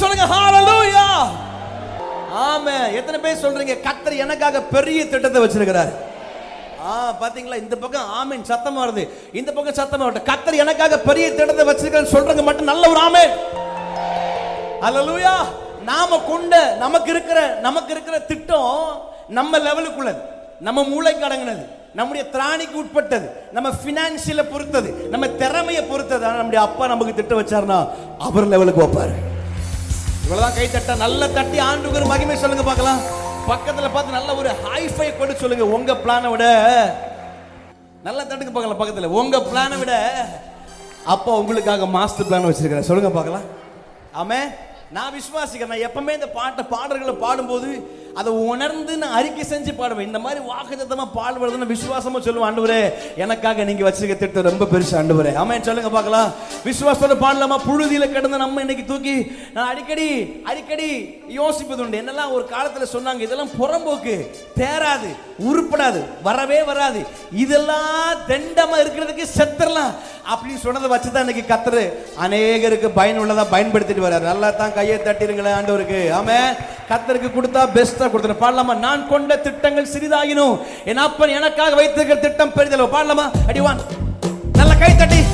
சொல்லுங்க ஹalleluya ஆமே எத்தனை பேர் சொல்றீங்க கர்த்தர் எனக்காக பெரிய திட்டத்தை வச்சிருக்கிறார் ஆ பாத்தீங்களா இந்த பக்கம் ஆமென் சத்தமா வருது இந்த பக்கம் சத்தமா வருது கர்த்தர் எனக்காக பெரிய திட்டத்தை வச்சிருக்காரு சொல்றவங்க மட்டும் நல்ல ஒரு ஆமென் ஹalleluya நாம கொண்ட நமக்கு இருக்கிற நமக்கு இருக்கிற திட்டம் நம்ம லெவலுக்குள்ளது நம்ம மூளைக்கு அடங்கினது நம்முடைய திராணிக்கு உட்பட்டது நம்ம பினான்சியல பொறுத்தது நம்ம திறமையை பொறுத்தது ஆனா நம்முடைய அப்பா நமக்கு திட்டம் வச்சாருன்னா அவர் லெவலுக்கு வைப்பாரு இவ்வளவுதான் கை தட்ட நல்ல தட்டி ஆண்டுக்கு மகிமை சொல்லுங்க பார்க்கலாம் பக்கத்துல பார்த்து நல்ல ஒரு ஹைஃபை கொண்டு சொல்லுங்க உங்க பிளானை விட நல்ல தட்டுக்கு பார்க்கலாம் பக்கத்துல உங்க பிளானை விட அப்பா உங்களுக்காக மாஸ்டர் பிளான் வச்சிருக்கிறேன் சொல்லுங்க பார்க்கலாம் ஆமே நான் விசுவாசிக்கிறேன் நான் எப்பவுமே இந்த பாட்டை பாடல்களை பாடும்போது அதை உணர்ந்து நான் அறிக்கை செஞ்சு பாடுவேன் இந்த மாதிரி வாக்குத்தத்தமா பாடுவது நான் விசுவாசமா சொல்லுவேன் ஆண்டவரே எனக்காக நீங்க வச்சிருக்க திட்டம் ரொம்ப பெருசு ஆண்டவரே ஆமென் சொல்லுங்க பார்க்கலாம் விசுவாசத்தோட பாடலாமா புழுதியில கிடந்த நம்ம இன்னைக்கு தூக்கி நான் அடிக்கடி அடிக்கடி யோசிப்பது உண்டு என்னெல்லாம் ஒரு காலத்துல சொன்னாங்க இதெல்லாம் புறம்போக்கு தேராது உருப்படாது வரவே வராது இதெல்லாம் தெண்டமா இருக்கிறதுக்கு செத்துறலாம் அப்படின்னு சொன்னதை வச்சு தான் இன்னைக்கு கத்துரு அநேகருக்கு பயனுள்ளதா பயன்படுத்திட்டு வர்றாரு நல்லா தான் கையை தட்டிருங்களேன் ஆண்டவருக்கு ஆமே கத்தருக்கு கொடுத்தா பெஸ்டா கொடுத்துரு பாடலாமா நான் கொண்ட திட்டங்கள் சிறிதாயினும் என் அப்பன் எனக்காக வைத்திருக்கிற திட்டம் பெரிதளவு பாடலாமா அடி வான் நல்ல கை தட்டி